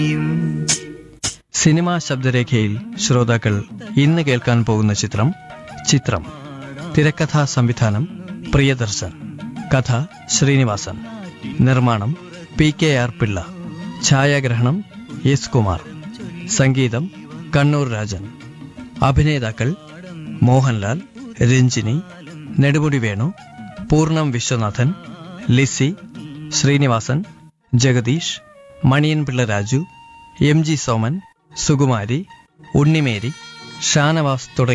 cinema ശബ്ദരേഖയിൽ ശ്രോതാക്കൾ ഇന്ന് കേൾക്കാൻ പോകുന്ന ചിത്രം ചിത്രം തിരക്കഥാ സംവിധാനം പ്രിയദർശൻ കഥ ശ്രീനിവാസൻ നിർമ്മാണം പി കെ ആർ പിള്ള ഛായാഗ്രഹണം എസ് കുമാർ സംഗീതം കണ്ണൂർ രാജൻ അഭിനേതാക്കൾ മോഹൻലാൽ രഞ്ജിനി നെടുമുടി വേണു പൂർണ്ണം വിശ്വനാഥൻ ലിസി ശ്രീനിവാസൻ ജഗദീഷ് മണിയൻപിള്ള രാജു എം ജി സോമൻ സുകുമാരി ഉണ്ണിമേരി ഷാനവാസ് തുടങ്ങി